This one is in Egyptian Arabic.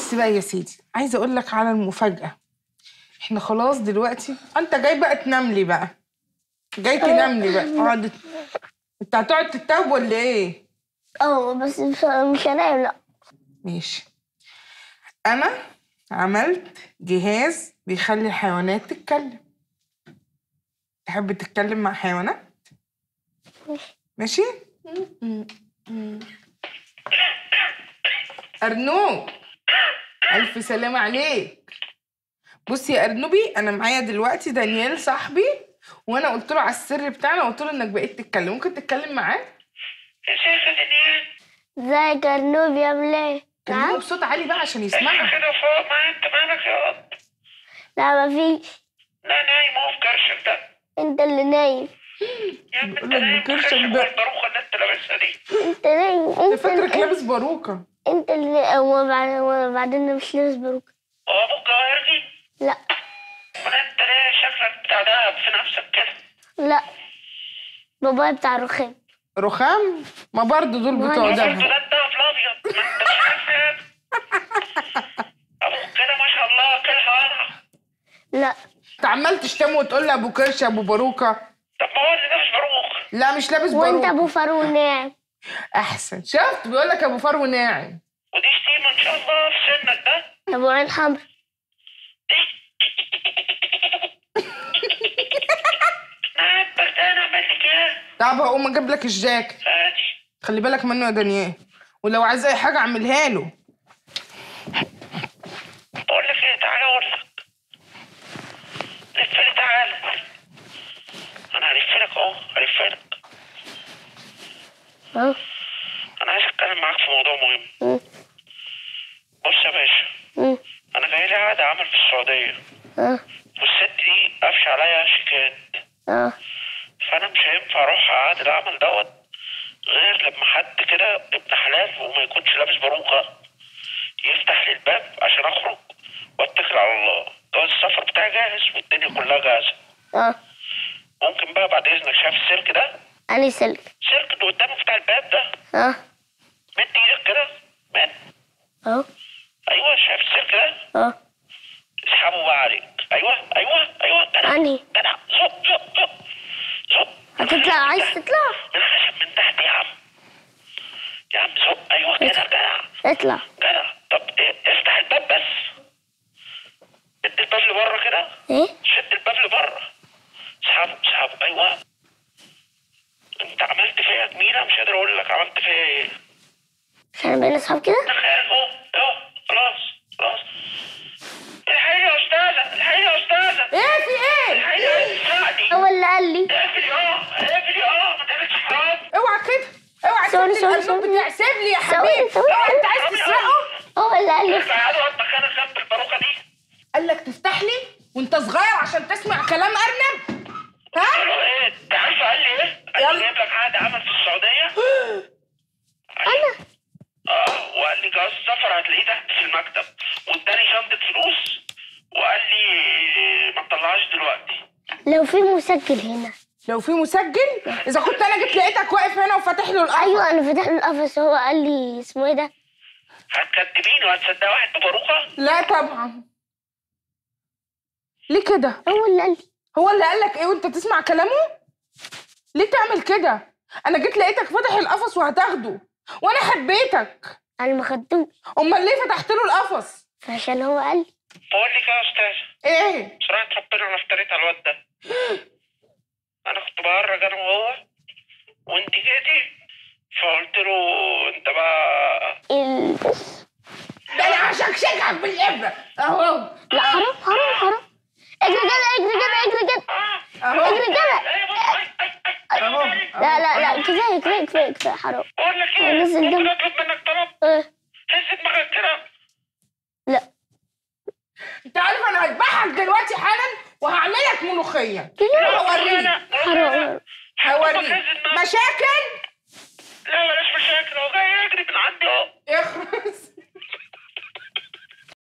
بص بقى يا سيدي عايزه اقول لك على المفاجاه احنا خلاص دلوقتي انت جاي بقى تنام لي بقى جاي تنام لي بقى اقعد انت هتقعد تتوب ولا ايه اه بس مش مش هنام لا ماشي انا عملت جهاز بيخلي الحيوانات تتكلم تحب تتكلم مع حيوانات ماشي ارنوب الف سلامة عليك بص يا ارنوبي انا معايا دلوقتي دانيال صاحبي وانا قلت له على السر بتاعنا قلت له انك بقيت تتكلم ممكن تتكلم معاه ازيك يا دنيا ازيك يا ارنوب يعمل ايه؟ كلمه نعم؟ بصوت عالي بقى عشان احنا يسمعك كده فوق ما انت مالك يا قط لا مفيش لا نايم اهو في كرشك ده انت اللي نايم يا عم انت بقول لك نايم في بكرشك كرشك ده. والباروخه اللي انت لابسها دي انت نايم انا انت فاكرك اللي لابس باروكه انت اللي وبعد- وبعدين أنا مش لابس باروكة هو ابوك جواهرجي لا ولا انت ليه شكلك بتاع دهب في نفسك كده لا بابايا بتاع رخام رخام ما برضه دول بتوع ما برضه دهب ده الدهب الابيض ما انت مش عارف ايه ابوك كده ما شاء الله كلها قرع لا انت عمال تشتمه وتقول لي ابو كرش ابو باروكه طب ما هو اللي لابس باروخ لا مش لابس وانت باروكه ابو فاروق ناعم احسن شفت بيقول لك ابو فرو ناعم ودي شتيمه ان شاء الله في سنك ده ابو عين حمرا نعبك ده انا اعمل لك ايه طب هقوم اجيب لك الجاكيت عادي خلي بالك منه يا دانيال ولو عايز اي حاجه اعملها له بقول لك ايه تعالى اقول لك لف لي تعالى انا هلف لك اهو هلف لك اه انا عايز اتكلم معاك في موضوع مهم مم. بص يا باشا مم. انا جاي لي عقد عمل في السعوديه اه والست دي قافشه عليا شيكات اه فانا مش هينفع اروح عقد العمل دوت غير لما حد كده ابن حلال وما يكونش لابس باروكه يفتح لي الباب عشان اخرج واتكل على الله جواز السفر بتاعي جاهز والدنيا كلها جاهزه اه ممكن بقى بعد اذنك شايف السلك ده اني سلك السلك اللي قدامك بتاع الباب ده اه مد ايدك كده مد اه ايوه شايف السلك ده اه اسحبه بقى عليك ايوه ايوه ايوه جدع انهي جدع زق زق زق زق هتطلع عايز تطلع من عشان من تحت يا عم يا عم زق ايوه كده جدع اطلع جدع طب إيه، افتح الباب بس شد الباب لبره كده ايه شد الباب لبره اسحبه اسحبه ايوه انت عملت فيا جميله مش قادر اقول لك عملت فيا ايه احنا بقينا اصحاب كده تخيل اهو اهو خلاص خلاص الحقيقة يا استاذه الحقيقة يا استاذه ايه في ايه الحقيقة عايز تساعدي هو اللي قال لي اقفلي اه اقفلي اه ما تعملش حرام اوعى كده اوعى سوري، تسيب سوري، الارنب سوري. بتاعي سيب لي يا سوري، حبيبي سوري. اوعى انت عايز تسرقه هو اللي قال لي تعالوا انت كان خدت الباروكه دي قال لك تفتح لي وانت صغير عشان تسمع كلام ارنب ها قالوا ايه انت عارفه قال لي ايه؟ قال يلا. لي جايب لك عقد عمل في السعوديه انا اه وقال لي جواز السفر هتلاقيه تحت في المكتب واداني شنطه فلوس وقال لي ما تطلعهاش دلوقتي لو في مسجل هنا لو في مسجل اذا كنت انا جيت لقيتك واقف هنا وفاتح له القفص ايوه انا فتح له القفص هو قال لي اسمه ايه ده هتكدبيني وهتصدقي واحد بباروكه لا طبعا ليه كده هو اللي قال لي هو اللي قال لك ايه وانت تسمع كلامه ليه تعمل كده انا جيت لقيتك فاتح القفص وهتاخده وانا حبيتك انا ما خدتوش امال ليه فتحت له القفص فعشان هو قال لي بقول لك يا استاذ ايه بصراحه ربنا انا افتريت على الواد ده انا كنت بهرج انا وهو وانت جيتي فقلت له انت بقى البس ده انا هشكشكك بالابره اهو لا حرام حرام حرام اجري كده اجري كده اجري كده اهو اجري كده ايه بص اي اي اي اهو لا لا لا كفايه كفايه كفايه كفايه حرام بقول لك ايه نزل دم. ممكن اطلب منك طلب ايه هز دماغك كده لا انت عارف انا هذبحك دلوقتي حالا وهعملك ملوخيه كده هوريك حرام هوريك هز دماغك. مشاكل لا بلاش مشاكل هو جاي يجري من عندي اهو اخرس